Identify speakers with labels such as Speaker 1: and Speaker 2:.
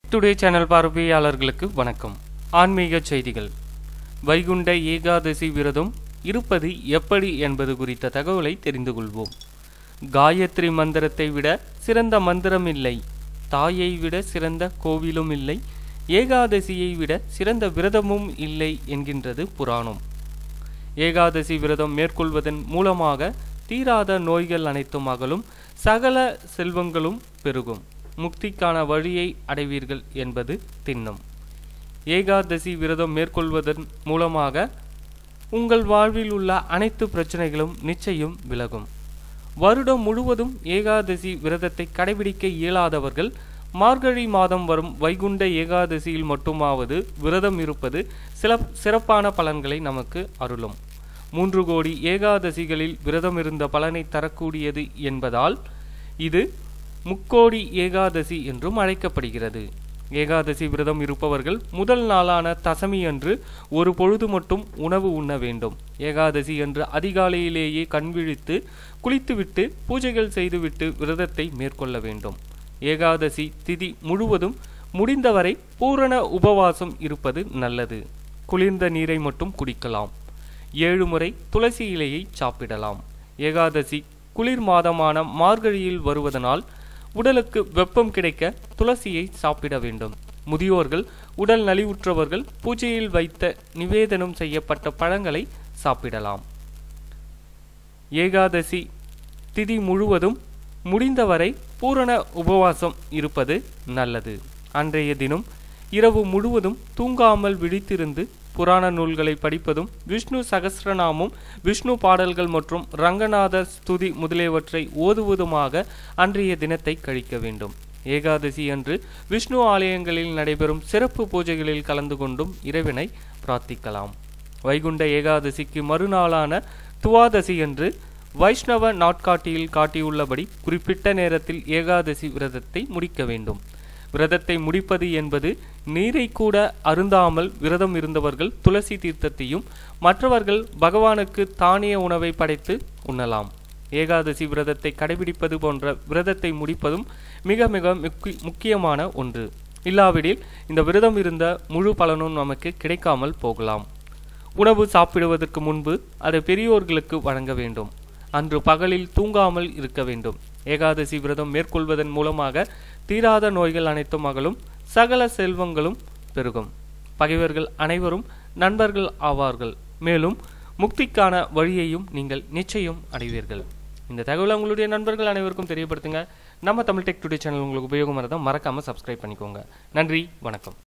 Speaker 1: today channel பார்வையாளர்களுக்கு வணக்கம் ஆன்மீக செய்திகள் வைகுண்ட ஏகாதசி விரதம் இருப்பது எப்படி என்பது குறித்த தகவலை தெரிந்து கொள்வோம் காயத்ரி மந்திரத்தை விட சிறந்த மந்திரம் இல்லை தாயை விட சிறந்த கோவிலும் இல்லை ஏகாதசியை விட சிறந்த விரதமும் இல்லை என்கின்றது புராணம் ஏகாதசி விரதம் மேற்கொள்வதன் மூலமாக தீராத நோய்கள் அனைத்தும் அகலும் சகல செல்வங்களும் பெருகும் முக்திக்கான வழியை அடைவீர்கள் என்பது திண்ணம் ஏகாதசி விரதம் மேற்கொள்வதன் மூலமாக உங்கள் வாழ்வில் உள்ள அனைத்து பிரச்சனைகளும் நிச்சயம் விலகும் வருடம் முழுவதும் ஏகாதசி விரதத்தை கடைபிடிக்க இயலாதவர்கள் மார்கழி மாதம் வரும் வைகுண்ட ஏகாதசியில் மட்டுமாவது விரதம் இருப்பது சில சிறப்பான பலன்களை நமக்கு அருளும் மூன்று கோடி ஏகாதசிகளில் விரதம் இருந்த பலனை தரக்கூடியது என்பதால் இது முக்கோடி ஏகாதசி என்றும் அழைக்கப்படுகிறது ஏகாதசி விரதம் இருப்பவர்கள் முதல் நாளான தசமி அன்று ஒரு பொழுது மட்டும் உணவு உண்ண வேண்டும் ஏகாதசி அன்று அதிகாலையிலேயே கண்விழித்து குளித்துவிட்டு பூஜைகள் செய்துவிட்டு விரதத்தை மேற்கொள்ள வேண்டும் ஏகாதசி திதி முழுவதும் முடிந்தவரை பூரண உபவாசம் இருப்பது நல்லது குளிர்ந்த நீரை மட்டும் குடிக்கலாம் ஏழு முறை துளசி இலையை சாப்பிடலாம் ஏகாதசி குளிர் மாதமான மார்கழியில் வருவதனால் உடலுக்கு வெப்பம் கிடைக்க துளசியை சாப்பிட வேண்டும் முதியோர்கள் உடல் நலிவுற்றவர்கள் பூஜையில் வைத்த நிவேதனம் செய்யப்பட்ட பழங்களை சாப்பிடலாம் ஏகாதசி திதி முழுவதும் முடிந்தவரை பூரண உபவாசம் இருப்பது நல்லது அன்றைய தினம் இரவு முழுவதும் தூங்காமல் விழித்திருந்து புராண நூல்களை படிப்பதும் விஷ்ணு சகஸ்ரநாமம் விஷ்ணு பாடல்கள் மற்றும் ரங்கநாத ஸ்துதி முதலியவற்றை ஓதுவதுமாக அன்றைய தினத்தை கழிக்க வேண்டும் ஏகாதசி அன்று விஷ்ணு ஆலயங்களில் நடைபெறும் சிறப்பு பூஜைகளில் கலந்து கொண்டும் இறைவனை பிரார்த்திக்கலாம் வைகுண்ட ஏகாதசிக்கு மறுநாளான துவாதசி அன்று வைஷ்ணவ நாட்காட்டியில் காட்டியுள்ளபடி குறிப்பிட்ட நேரத்தில் ஏகாதசி விரதத்தை முடிக்க வேண்டும் விரதத்தை முடிப்பது என்பது நீரை கூட அருந்தாமல் விரதம் இருந்தவர்கள் துளசி தீர்த்தத்தையும் மற்றவர்கள் பகவானுக்கு தானிய உணவை படைத்து உண்ணலாம் ஏகாதசி விரதத்தை கடைபிடிப்பது போன்ற விரதத்தை முடிப்பதும் மிக மிக முக்கியமான ஒன்று இல்லாவிடில் இந்த விரதம் இருந்த முழு பலனும் நமக்கு கிடைக்காமல் போகலாம் உணவு சாப்பிடுவதற்கு முன்பு அதை பெரியோர்களுக்கு வழங்க வேண்டும் அன்று பகலில் தூங்காமல் இருக்க வேண்டும் ஏகாதசி விரதம் மேற்கொள்வதன் மூலமாக தீராத நோய்கள் அனைத்தும் அகலும் சகல செல்வங்களும் பெருகும் பகைவர்கள் அனைவரும் நண்பர்கள் ஆவார்கள் மேலும் முக்திக்கான வழியையும் நீங்கள் நிச்சயம் அடைவீர்கள் இந்த தகவலை உங்களுடைய நண்பர்கள் அனைவருக்கும் தெரியப்படுத்துங்க நம்ம தமிழ் டெக் டுடே சேனல் உங்களுக்கு உபயோகமாக இருந்தால் மறக்காமல் சப்ஸ்கிரைப் பண்ணிக்கோங்க நன்றி வணக்கம்